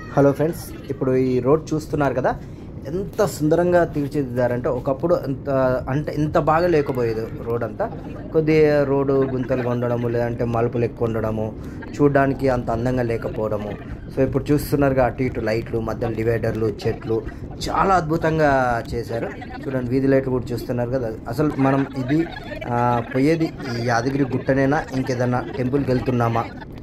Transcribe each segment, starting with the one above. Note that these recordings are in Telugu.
హలో ఫ్రెండ్స్ ఇప్పుడు ఈ రోడ్ చూస్తున్నారు కదా ఎంత సుందరంగా తీర్చిదిద్దారంటే ఒకప్పుడు అంత అంటే ఇంత బాగా లేకపోయేది రోడ్ అంతా కొద్దిగా రోడ్డు గుంతలుగా ఉండడము లేదంటే మలుపులు ఎక్కువ ఉండడము చూడడానికి అంత అందంగా లేకపోవడము సో ఇప్పుడు చూస్తున్నారుగా అటు ఇటు లైట్లు మధ్యలో డివైడర్లు చెట్లు చాలా అద్భుతంగా చేశారు చూడండి వీధి లైట్లు కూడా చూస్తున్నారు కదా అసలు మనం ఇది ఆ, పోయేది ఈ యాదగిరి గుట్టనేనా ఇంకేదన్నా టెంపుల్కి వెళ్తున్నామా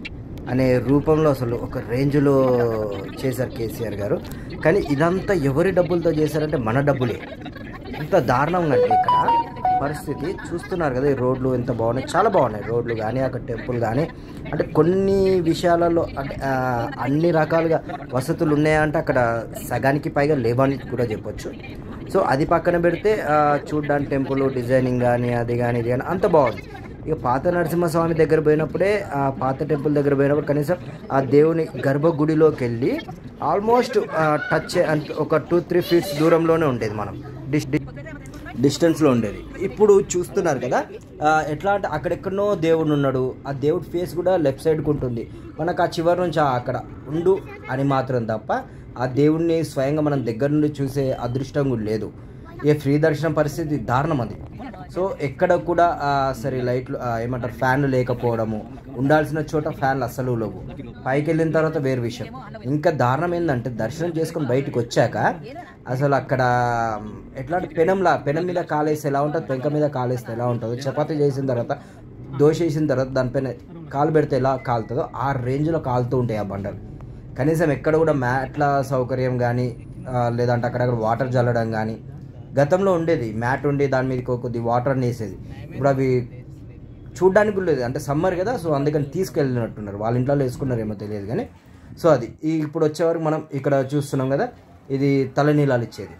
అనే రూపంలో అసలు ఒక రేంజ్లో చేశారు కేసీఆర్ గారు కానీ ఇదంతా ఎవరి డబ్బులతో చేశారంటే మన డబ్బులే ఇంత దారుణంగా అంటే ఇక్కడ పరిస్థితి చూస్తున్నారు కదా ఈ రోడ్లు ఎంత బాగున్నాయి చాలా బాగున్నాయి రోడ్లు కానీ అక్కడ టెంపుల్ కానీ అంటే కొన్ని విషయాలలో అంటే ఆ, అన్ని రకాలుగా వసతులు ఉన్నాయంటే అక్కడ సగానికి పైగా లేవని కూడా చెప్పొచ్చు సో అది పక్కన పెడితే ఆ, చూడ్డానికి టెంపుల్ డిజైనింగ్ కానీ అది కానీ ఇది కానీ అంత బాగుంది ఇక పాత నరసింహస్వామి దగ్గర పోయినప్పుడే ఆ పాత టెంపుల్ దగ్గర పోయినప్పుడు కనీసం ఆ దేవుని గర్భగుడిలోకి వెళ్ళి ఆల్మోస్ట్ టచ్ అంటే ఒక టూ త్రీ ఫీట్స్ దూరంలోనే ఉండేది మనం డిస్ డిస్టెన్స్లో ఉండేది ఇప్పుడు చూస్తున్నారు కదా ఆ, ఎట్లా అంటే అక్కడెక్కడనో దేవుడు ఉన్నాడు ఆ దేవుడి ఫేస్ కూడా లెఫ్ట్ సైడ్కి ఉంటుంది మనకు ఆ చివరి నుంచి ఆ అక్కడ ఉండు అని మాత్రం తప్ప ఆ దేవుడిని స్వయంగా మనం దగ్గర నుండి చూసే అదృష్టం కూడా లేదు ఏ ఫ్రీ దర్శనం పరిస్థితి దారుణం అది సో ఎక్కడ కూడా ఆ, సరే లైట్లు ఆ, ఏమంటారు ఫ్యాన్లు లేకపోవడము ఉండాల్సిన చోట ఫ్యాన్లు అస్సలు లేవు పైకి వెళ్ళిన తర్వాత వేరు విషయం ఇంకా దారుణం ఏంటంటే దర్శనం చేసుకొని బయటకు వచ్చాక అసలు అక్కడ మ్, ఎట్లా అంటే పెనంలా పెనం మీద కాలేస్తే ఎలా ఉంటుంది పెంక మీద కాలేస్తే ఎలా ఉంటుందో చపాతీ చేసిన తర్వాత దోశ వేసిన తర్వాత దానిపైన కాలు పెడితే ఎలా కాలుతుందో ఆ రేంజ్లో కాలుతూ ఉంటాయి ఆ బండలు కనీసం ఎక్కడ కూడా మ్యాట్ల సౌకర్యం కానీ లేదంటే అక్కడక్కడ వాటర్ చల్లడం కానీ గతంలో ఉండేది మ్యాట్ ఉండి దాని మీద కొద్ది వాటర్ వేసేది ఇప్పుడు అవి చూడ్డానికి కూడా లేదు అంటే సమ్మర్ కదా సో అందుకని తీసుకెళ్ళినట్టున్నారు వాళ్ళ ఇంట్లో వేసుకున్నారేమో తెలియదు కానీ సో అది ఈ ఇప్పుడు వచ్చేవరకు మనం ఇక్కడ చూస్తున్నాం కదా ఇది తలనీలాలు ఇచ్చేది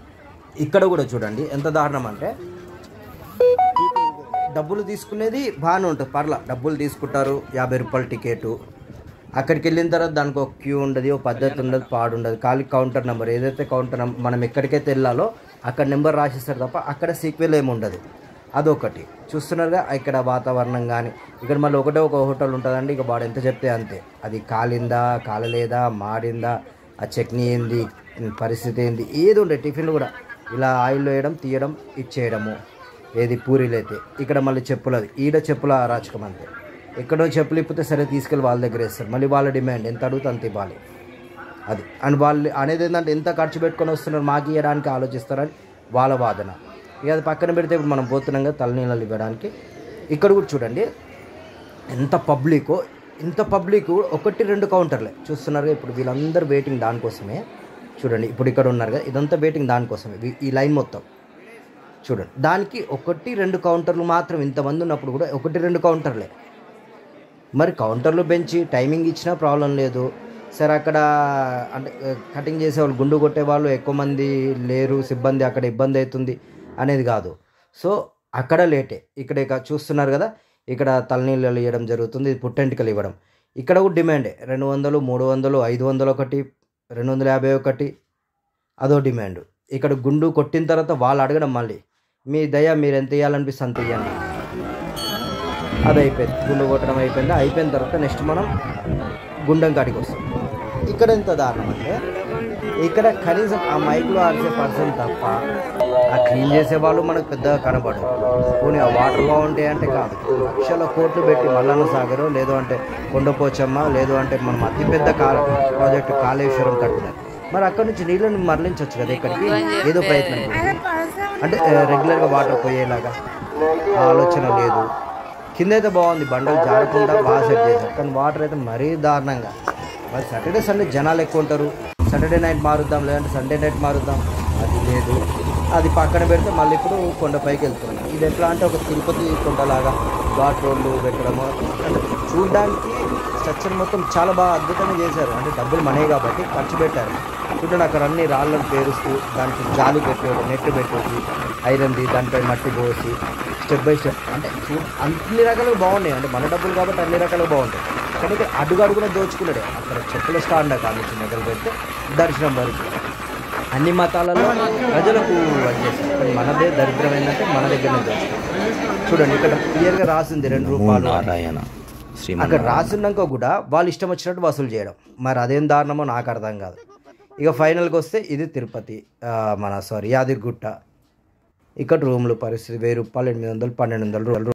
ఇక్కడ కూడా చూడండి ఎంత దారుణం అంటే డబ్బులు తీసుకునేది బాగానే ఉంటుంది పర్లా డబ్బులు తీసుకుంటారు యాభై రూపాయల టికెట్ అక్కడికి వెళ్ళిన తర్వాత దానికి ఒక క్యూ ఉండదు ఒక పద్ధతి ఉండదు పాడు ఉండదు ఖాళీ కౌంటర్ నెంబర్ ఏదైతే కౌంటర్ నం- మనం ఎక్కడికైతే వెళ్ళాలో అక్కడ నెంబర్ రాసిస్తారు తప్ప అక్కడ సీక్వెల్ ఏమి ఉండదు అదొకటి చూస్తున్నారుగా ఇక్కడ వాతావరణం కానీ ఇక్కడ మళ్ళీ ఒకటే ఒక హోటల్ ఉంటుందండి ఇక వాడు ఎంత చెప్తే అంతే అది కాలిందా కాలలేదా మాడిందా ఆ చట్నీ ఏంది పరిస్థితి ఏంది ఏది ఉండే టిఫిన్లు కూడా ఇలా ఆయిల్లో వేయడం తీయడం ఇచ్చేయడము ఏది పూరీలు అయితే ఇక్కడ మళ్ళీ చెప్పులు అది ఈడ చెప్పుల అరాచకం అంతే ఎక్కడో చెప్పులు ఇప్పితే సరే తీసుకెళ్ళి వాళ్ళ దగ్గర వేస్తారు మళ్ళీ వాళ్ళ డిమాండ్ ఎంత అడుగుతే అంత ఇవ్వాలి అది అండ్ వాళ్ళు అనేది ఏంటంటే ఎంత ఖర్చు పెట్టుకొని వస్తున్నారు మాకు ఇవ్వడానికి ఆలోచిస్తారని వాళ్ళ వాదన ఇక అది పక్కన పెడితే ఇప్పుడు మనం పోతున్నాం కదా తలనీళ్ళు ఇవ్వడానికి ఇక్కడ కూడా చూడండి ఎంత పబ్లిక్ ఇంత పబ్లిక్ ఒకటి రెండు కౌంటర్లే చూస్తున్నారుగా ఇప్పుడు వీళ్ళందరూ వెయిటింగ్ దానికోసమే చూడండి ఇప్పుడు ఇక్కడ ఉన్నారు కదా ఇదంతా వెయిటింగ్ దానికోసమే వీ- ఈ లైన్ మొత్తం చూడండి దానికి ఒకటి రెండు కౌంటర్లు మాత్రం ఇంతమంది ఉన్నప్పుడు కూడా ఒకటి రెండు కౌంటర్లే మరి కౌంటర్లు పెంచి టైమింగ్ ఇచ్చినా ప్రాబ్లం లేదు సరే అక్కడ అంటే ఆ, కటింగ్ చేసేవాళ్ళు గుండు కొట్టే వాళ్ళు ఎక్కువ మంది లేరు సిబ్బంది అక్కడ ఇబ్బంది అవుతుంది అనేది కాదు సో అక్కడ లేటే ఇక్కడ ఇక చూస్తున్నారు కదా ఇక్కడ తలనీళ్ళు ఇవ్వడం జరుగుతుంది ఇది పుట్టెంటికలు ఇవ్వడం ఇక్కడ కూడా డిమాండే రెండు వందలు మూడు వందలు ఐదు వందలు ఒకటి రెండు వందల యాభై ఒకటి అదో డిమాండ్ ఇక్కడ గుండు కొట్టిన తర్వాత వాళ్ళు అడగడం మళ్ళీ మీ దయ మీరు ఎంత ఇవ్వాలనిపిస్తే అంత ఇవ్వండి అది అయిపోయింది గుండు కొట్టడం అయిపోయింది అయిపోయిన తర్వాత నెక్స్ట్ మనం గుండం కాడికి వస్తాం ఇక్కడ ఎంత దారుణం అంటే ఇక్కడ కనీసం ఆ మైక్లో ఆడిసే పర్సన్ తప్ప ఆ క్లీన్ చేసే వాళ్ళు మనకు పెద్దగా కనబడరు పోనీ ఆ వాటర్ బాగుంటాయి అంటే కాదు లక్షల కోట్లు పెట్టి మల్లన్న సాగరు లేదు అంటే కొండపోచమ్మ లేదు అంటే మనం అతిపెద్ద కాల ప్రాజెక్టు కాళేశ్వరం కట్టినారు మరి అక్కడ నుంచి నీళ్ళని మరలించవచ్చు కదా ఇక్కడికి ఏదో ప్రయత్నం చేయండి. అంటే ఆ, రెగ్యులర్గా వాటర్ పోయేలాగా ఆ ఆలోచన లేదు కింద అయితే బాగుంది బండలు జారకుండా బాగా సెట్ చేశారు కానీ వాటర్ అయితే మరీ దారుణంగా మరి సాటర్డే సండే జనాలు ఎక్కువ ఉంటారు సాటర్డే నైట్ మారుద్దాం లేదంటే సండే నైట్ మారుద్దాం అది లేదు అది పక్కన పెడితే మళ్ళీ ఇప్పుడు కొండపైకి వెళ్తున్నాం ఇది ఎట్లా అంటే ఒక తిరుపతి కొండలాగా ఘాట్ రోడ్లు పెట్టడము అంటే చూడడానికి స్ట్రక్చర్ మొత్తం చాలా బాగా అద్భుతంగా చేశారు అంటే డబ్బులు మనే కాబట్టి ఖర్చు పెట్టారు చూడండి అక్కడ అన్ని రాళ్ళను పేరుస్తూ దానికి జాలి పెట్టేది నెట్ పెట్టేసి ఐరన్ది దానిపై మట్టి పోసి స్టెప్ బై స్టెప్ అంటే చూ- అన్ని రకాలుగా బాగున్నాయి అంటే మన డబ్బులు కాబట్టి అన్ని రకాలుగా బాగుంటాయి కానీ ఇక్కడ అడుగు అడుగున దోచుకున్నాడే అక్కడ చెప్పుల స్టాండ్ కానిచ్చి మొదలు పెడితే దర్శనం వరకు అన్ని మతాలలో ప్రజలకు వచ్చేసారు కానీ మనదే దరిద్రం ఏంటంటే మన దగ్గరనే దోచుకుంటాం చూడండి ఇక్కడ క్లియర్గా రాసింది రెండు రూపాయలు అని. శ్రీమన్ అక్కడ రాసున్నాక కూడా వాళ్ళు ఇష్టం వచ్చినట్టు వసూలు చేయడం మరి అదేం దారుణమో నాకు అర్థం కాదు ఇక ఫైనల్కి వస్తే ఇది తిరుపతి ఆ, మన సారీ యాదగిరిగుట్ట ఇక్కడ రూమ్లు పరిస్థితి వెయ్యి రూపాయలు ఎనిమిది వందలు పన్నెండు వందలు రూపాయలు